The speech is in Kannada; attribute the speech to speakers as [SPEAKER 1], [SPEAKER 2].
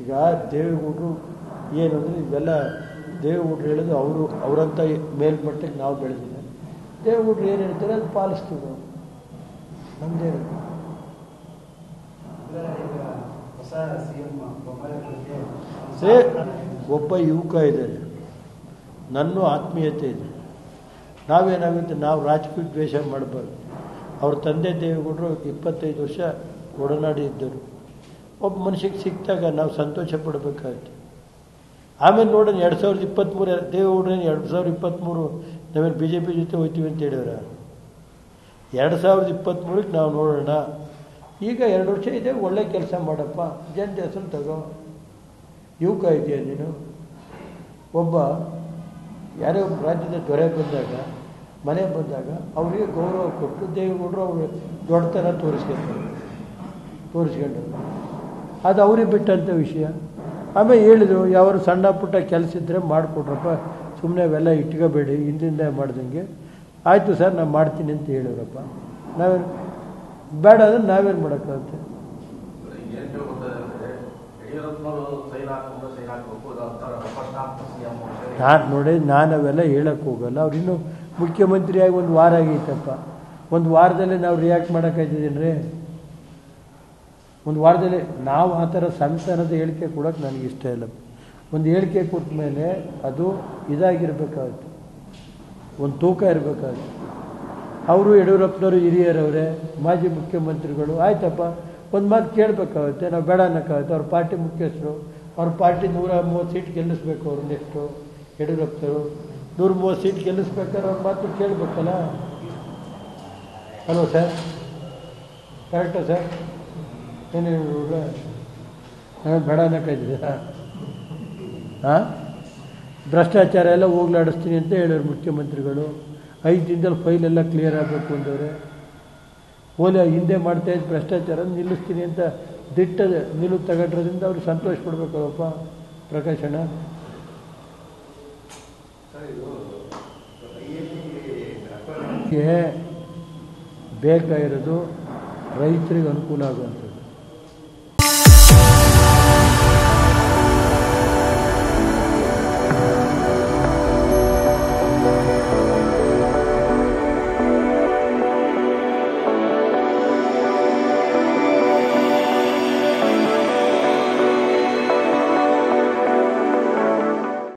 [SPEAKER 1] ಈಗ ದೇವೇಗೌಡರು ಏನು ಅಂದರೆ ಇವೆಲ್ಲ ದೇವೇಗೌಡರು ಹೇಳೋದು ಅವರು ಅವರಂಥ ಮೇಲ್ಮಟ್ಟಕ್ಕೆ ನಾವು ಬೆಳೆದಿಲ್ಲ ದೇವೇಗೌಡರು ಏನು ಹೇಳ್ತಾರೆ ಅದು ಪಾಲಿಸ್ತೀವಿ ನಾವು ನಮ್ಮದೇನು
[SPEAKER 2] ಹೊಸ ಸಿಎಂ ಬೊಮ್ಮಾಯಿ ಬಗ್ಗೆ
[SPEAKER 1] ಸೇ ಒಬ್ಬ ಯುವಕ ಇದ್ದಾರೆ ನನ್ನ ಆತ್ಮೀಯತೆ ಇದೆ ನಾವೇನಾಗುತ್ತೆ ನಾವು ರಾಜಕೀಯ ದ್ವೇಷ ಮಾಡಬಾರ್ದು ಅವ್ರ ತಂದೆ ದೇವೇಗೌಡರು ಇಪ್ಪತ್ತೈದು ವರ್ಷ ಒಡನಾಡಿ ಇದ್ದರು ಒಬ್ಬ ಮನುಷ್ಯಗೆ ಸಿಕ್ಕಿದಾಗ ನಾವು ಸಂತೋಷ ಪಡಬೇಕಾಗುತ್ತೆ ಆಮೇಲೆ ನೋಡೋಣ ಎರಡು ಸಾವಿರದ ಇಪ್ಪತ್ತ್ಮೂರು ದೇವೇಗೌಡರೇನು ಎರಡು ಸಾವಿರದ ಇಪ್ಪತ್ತ್ಮೂರು ನಾವೇನು ಬಿ ಜೆ ಪಿ ಜೊತೆ ಹೋಗ್ತೀವಿ ಅಂತ ಹೇಳಿದ್ರ ಎರಡು ಸಾವಿರದ ಇಪ್ಪತ್ತ್ಮೂರಕ್ಕೆ ನಾವು ನೋಡೋಣ ಈಗ ಎರಡು ವರ್ಷ ಇದೆ ಒಳ್ಳೆ ಕೆಲಸ ಮಾಡಪ್ಪ ಜನತೆ ಹೆಸರು ತಗೋ ಯುವಕ ಇದೆಯಾ ನೀನು ಒಬ್ಬ ಯಾರೇ ಒಬ್ಬ ರಾಜ್ಯದ ದೊರೆ ಬಂದಾಗ ಮನೆ ಬಂದಾಗ ಅವರಿಗೆ ಗೌರವ ಕೊಟ್ಟು ದೇವೇಗೌಡರು ಅವರು ದೊಡ್ಡತನ ತೋರಿಸ್ಕೊತಾರೆ ತೋರಿಸ್ಕೊಂಡು ಅದು ಅವ್ರಿಗೆ ಬಿಟ್ಟಂಥ ವಿಷಯ ಆಮೇಲೆ ಹೇಳಿದರು ಯಾರು ಸಣ್ಣ ಪುಟ್ಟ ಕೆಲಸ ಇದ್ದರೆ ಮಾಡಿಕೊಡ್ರಪ್ಪ ಸುಮ್ಮನೆ ಅವೆಲ್ಲ ಇಟ್ಕೋಬೇಡಿ ಹಿಂದಿಂದ ಮಾಡ್ದಂಗೆ ಆಯಿತು ಸರ್ ನಾನು ಮಾಡ್ತೀನಿ ಅಂತ ಹೇಳಿದ್ರಪ್ಪ ನಾವೇನು ಬೇಡ ಅಂದರೆ ನಾವೇನು ಮಾಡೋಕ್ಕಾಗುತ್ತೆ
[SPEAKER 3] ಏನ್ ಹೇಳ್ಕೊತಾರೆ ಯಡಿಯೂರಪ್ಪನವರು ಸೈನ್ ಹಾಕೊಂಡು ಸೈನ್ ಹಾಕಬೇಕು ಅದೊಂಥರ ಪ್ರಶ್ನಾತ್ಮಕ ಸಿಎಂ
[SPEAKER 1] ನಾನು ನೋಡಿ ನಾನು ಅವೆಲ್ಲ ಹೇಳಕ್ಕೆ ಹೋಗಲ್ಲ ಅವ್ರು ಇನ್ನೂ ಮುಖ್ಯಮಂತ್ರಿಯಾಗಿ ಒಂದು ವಾರ ಆಗೈತಪ್ಪ ಒಂದು ವಾರದಲ್ಲೇ ನಾವು ರಿಯಾಕ್ಟ್ ಮಾಡೋಕ್ಕಾಯ್ತಿದ್ದೀನಿ ರೀ ಒಂದು ವಾರದಲ್ಲಿ ನಾವು ಆ ಥರ ಸಂತಾನದ ಹೇಳಿಕೆ ಕೊಡೋಕೆ ನನಗೆ ಇಷ್ಟ ಇಲ್ಲ ಒಂದು ಹೇಳಿಕೆ ಕೊಟ್ಟ ಮೇಲೆ ಅದು ಇದಾಗಿರ್ಬೇಕಾಗುತ್ತೆ ಒಂದು ತೂಕ ಇರಬೇಕಾಗುತ್ತೆ ಅವರು ಯಡಿಯೂರಪ್ಪನವರು ಹಿರಿಯರವರೇ ಮಾಜಿ ಮುಖ್ಯಮಂತ್ರಿಗಳು ಆಯ್ತಪ್ಪ ಒಂದು ಮಾತು ಕೇಳಬೇಕಾಗುತ್ತೆ ನಾವು ಬೇಡ ಅನ್ನೋಕ್ಕಾಗುತ್ತೆ ಅವ್ರ ಪಾರ್ಟಿ ಮುಖ್ಯಸ್ಥರು ಅವ್ರ ಪಾರ್ಟಿ ನೂರ ಮೂವತ್ತು ಸೀಟ್ ಗೆಲ್ಲಿಸ್ಬೇಕು ಅವರು ನೆಕ್ಸ್ಟು ಯಡಿಯೂರಪ್ಪನವರು ನೂರ ಮೂವತ್ತು ಸೀಟ್ ಗೆಲ್ಲಿಸ್ಬೇಕಾದ್ರೆ ಅವ್ರ ಮಾತು ಕೇಳಬೇಕಲ್ಲ ಹಲೋ ಸರ್ ಕರೆಕ್ಟಾ ಸರ್ ಏನು ಹೇಳಿದ್ರೆ ನಾನು ಬೇಡ ಅನ್ನೋಕ್ಕಾಯ್ತಿದ್ದೀರಾ ಹಾಂ ಭ್ರಷ್ಟಾಚಾರ ಎಲ್ಲ ಹೋಗ್ಲಾಡಿಸ್ತೀನಿ ಅಂತ ಹೇಳೋರು ಮುಖ್ಯಮಂತ್ರಿಗಳು ಐದು ದಿನದಲ್ಲಿ ಫೈಲ್ ಎಲ್ಲ ಕ್ಲಿಯರ್ ಆಗಬೇಕು ಅಂದವ್ರೆ ಓಲೆ ಹಿಂದೆ ಮಾಡ್ತಾ ಇದ್ದ ಭ್ರಷ್ಟಾಚಾರ ನಿಲ್ಲಿಸ್ತೀನಿ ಅಂತ ದಿಟ್ಟ ನಿಲುವು ತಗೊಂಡ್ರೋದ್ರಿಂದ ಅವ್ರಿಗೆ ಸಂತೋಷ ಪಡ್ಬೇಕಲ್ಲಪ್ಪ ಪ್ರಕಾಶಣ್ಣ ಗೆ ಬೇಕಾಗಿರೋದು ರೈತರಿಗೆ ಅನುಕೂಲ ಆಗುವಂಥದ್ದು